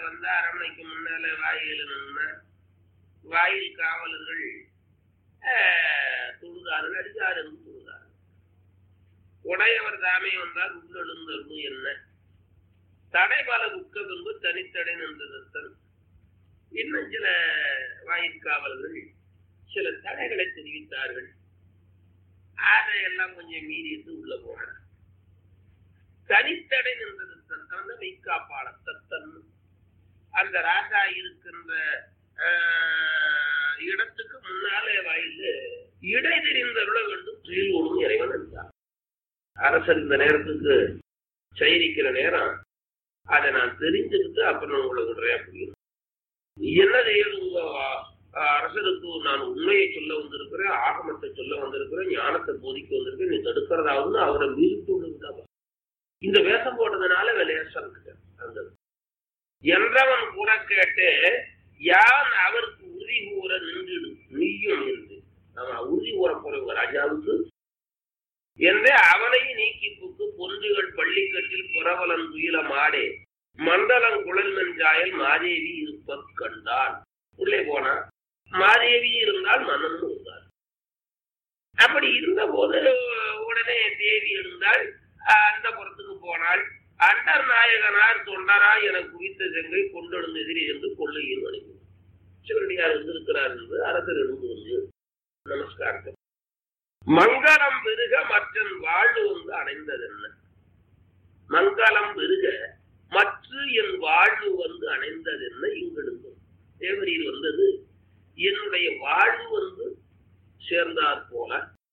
வந்தா அரண்மனைக்கு முன்னால வாயில நின்னா வாயில் காவலர்கள் ஆஹ், தொழுதார்கள் அடிகாரம் தொழுதார்கள் உடையவர் தாமே வந்தால் உள்ளெழுந்தருளும் என்ன தடைபல துக்க பின்பு தனித்தடை நின்றதன் இன்னும் சில வாயிற்காவலர்கள் சில தடைகளை தெரிவித்தார்கள் அதையெல்லாம் கொஞ்சம் மீறிட்டு உள்ள போனார் தனித்தடை நின்றது தன் மெய்காப்பாளர் தத்தன் அந்த ராஜா இருக்கின்ற ஆஹ், இடத்துக்கு முன்னாலே வாயில் இடை தெரிந்தருள வேண்டும் துயிலோடும் இறைவன் என்றார் அரசர் இந்த நேரத்துக்கு சயனிக்கிற நேரம் அதை நான் தெரிஞ்சுக்கிட்டு அப்புறம் உங்களை விடுறேன் அப்படின்னு என்ன செய்யறது உங்க அஹ், அரசருக்கு நான் உண்மையை சொல்ல வந்திருக்கிறேன் ஆகமத்தை சொல்ல வந்திருக்கிறேன் ஞானத்தை போதிக்க வந்திருக்கேன் நீ தடுக்கிறதாவது அவரை மீறிட்டு விடுங்கப்பா இந்த வேஷம் போட்டதுனால விளையாட்டு அந்த என்றவன் கூட கேட்டு யான் அவருக்கு உறுதி கூற நின்றுடு நீயும் என்று அவன் உறுதி கூற போறவங்க ராஜாவுக்கு என்று அவனையும் நீக்கி புக்கு பொன்றுகள் பள்ளிக்கட்டில் புறவலன் துயில மாடே மண்டலம் குழல் நஞ்சாயல் மாதேவி இருப்ப கண்டான் உள்ளே போனா மாதேவி இருந்தால் மனம் இருந்தார் அப்படி இருந்த போது உடனே தேவி இருந்தால் அந்த புறத்துக்கு போனாள் அண்டர் நாயகனார் தொண்டராய் என குவித்த செங்கை கொண்டெழுந்து எதிரி என்று கொள்ளையில் அனுப்பி சிவனடியார் இருந்திருக்கிறார் என்று அரசர் எழுந்து வந்து நமஸ்காரத்தை மங்களம் பெருக மற்றன் வாழ்வு வந்து அடைந்தது என்ன மங்களம் பெருக மற்ற என் வாழ்வு வந்து அணைந்தது என்ன இங்கிருந்து தேவரியில் வந்தது என்னுடைய வாழ்வு வந்து சேர்ந்தார் போல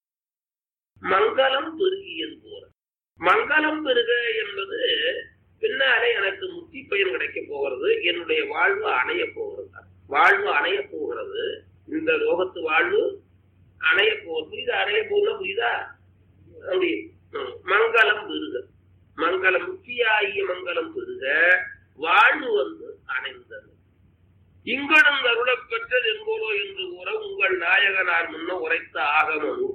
மங்களம் பெருகியது போல மங்களம் பெருக என்பது பின்னாலே எனக்கு முத்தி பயன் கிடைக்க போகிறது என்னுடைய வாழ்வு அணைய போகிறது வாழ்வு அணைய போகிறது இந்த லோகத்து வாழ்வு அணைய போகிறது புரியுதா அணைய போகுதுன்னா புரியுதா அப்படி ம். மங்களம் பெருக மங்களம் முக்கியாகிய மங்களம் பெருக வாழ்வு வந்து அணைந்தது இங்கனும் அருளப் பெற்றது என்போலோ என்று கூற உங்கள் நாயகனார் முன்ன உரைத்த ஆகமனு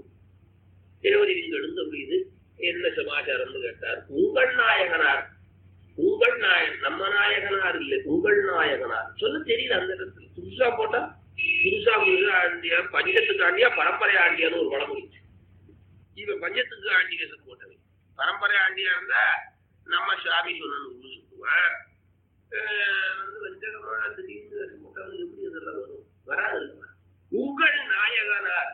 தேவதி இங்கு எழுந்த முடியுது என்ன சமாச்சாரம்னு கேட்டார் உங்கள் நாயகனார் உங்கள் நாயகன் நம்ம நாயகனார் இல்லை உங்கள் நாயகனார் சொல்ல தெரியல அந்த இடத்துல புதுசா போட்டா புதுசா புதுசா ஆண்டியா பஞ்சத்துக்கு ஆண்டியா பரம்பரை ஆண்டியான்னு ஒரு பழமொழி இவன் பஞ்சத்துக்கு ஆண்டி வேஷம் போட்டவன் பரம்பரை ஆண்டியா இருந்தா நம்ம சாமி சொல்லணும் சொல்லுவான் அஹ் வந்து வஞ்சகமா திடீர்னு வேஷம் போட்டவன் எப்படி இதெல்லாம் வரும் வராது இல்லையா? உங்கள் நாயகனார்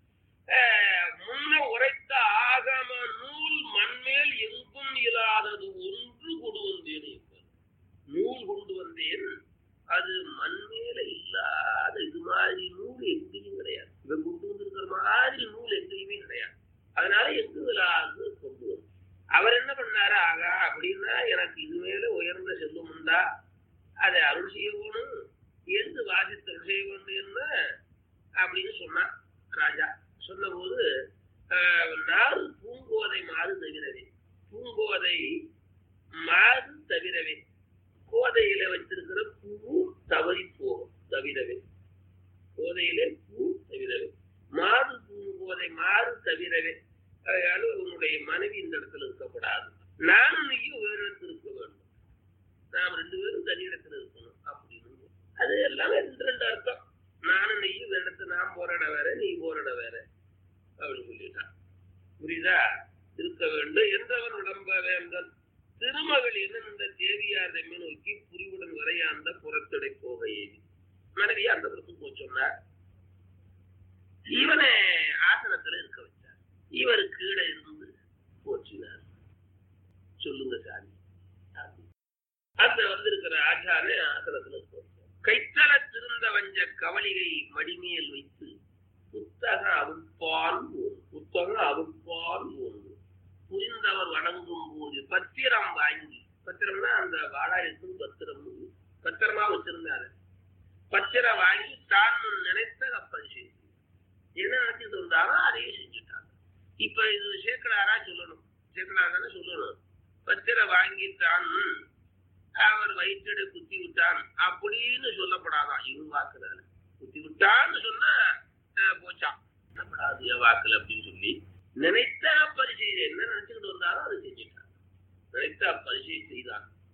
அஹ் முன்ன உரைத்த ஆகம நூல் மண்மேல் எங்கும் இல்லாதது ஒன்று கொண்டு வந்தேன் என்பது. நூல் கொண்டு வந்தேன் அது மண்மேல இல்லாத இது மாதிரி நூல் எங்கேயும் கிடையாது இவன் கொண்டு வந்திருக்கிற மாதிரி நூல் எங்கேயுமே கிடையாது அதனால எங்கு இல்லாது கொண்டு வந்து அவர் என்ன பண்ணாரு ஆகா அப்படின்னா எனக்கு இது மேல உயர்ந்த செல்வம் உண்டா அதை அருள் செய்யணும் எந்த வாசித்து அருள் செய்ய வேண்டும் என்ன அப்படின்னு சொன்னான் ராஜா சொன்னபோது ஆஹ், நாறு பூங்கோதை மாறு தவிரவே பூங்கோதை மாறு தவிரவே கோதையில வச்சிருக்கிற பூ தவறி போகும் தவிரவே கோதையிலே பூ தவிரவே மாறு பூங்கோதை மாறு தவிரவே அதனால உன்னுடைய மனைவி இந்த இடத்துல இருக்கக்கூடாது நானும் நீயும் வேறு இடத்துல இருக்க வேண்டும் நாம் ரெண்டு பேரும் தனி இடத்துல இருக்கணும் அப்படின்னு அது எல்லாமே ரெண்டு ரெண்டு அர்த்தம் நானும் நீயும் வேற இடத்துல நான் போற இடம் வேற நீ போற இடம் வேற அப்படின்னு சொல்லிட்டான் புரியுதா இருக்க வேண்டும் என்றவன் உடம்ப வேந்தன் திருமகள் என்ன இந்த தேவியார் தம்மை நோக்கி புரிவுடன் வரையாந்த புறத்தடை போக ஏவி மனைவியா அந்த புறத்துக்கு போக சொன்னார் இவனை ஆசனத்துல இருக்க வச்சார் இவர் கீழே இருந்து போற்றினார் சொல்லுங்க சாமி அந்த வந்திருக்கிற ஆச்சாரே ஆசனத்துல இருக்க வச்சார் கைத்தல திருந்த வஞ்ச கவலிகை மடிமேல் வைத்து புத்தக அவுப்பால் போல் புத்தக அவுப்பால் போல் புரிந்தவர் வணங்கும் போது பத்திரம் வாங்கி பத்திரம்னா அந்த வாழாயத்துக்கு பத்திரம் பத்திரமா வச்சிருந்தாரு பத்திரம் வாங்கி தான் நினைத்த கப்பல் செய்து என்ன நினைச்சிட்டு இருந்தாரோ அதையே செஞ்சுட்டாங்க இப்ப இது சேக்கலாரா சொல்லணும் சேக்கலாரா சொல்லணும் பத்திரம் வாங்கி தான் அவர் வயிற்றடை குத்தி விட்டான் அப்படின்னு சொல்லப்படாதான் இவன் வாக்குனால குத்தி விட்டான்னு சொன்னா அஹ், போச்சான் சொல்லப்படாது என் வாக்குல அப்படின்னு சொல்லி நினைத்த பரிசை என்ன நினைச்சுக்கிட்டு வந்தாரோ அதை செஞ்சுட்டான் நினைத்த பரிசை செய்தான்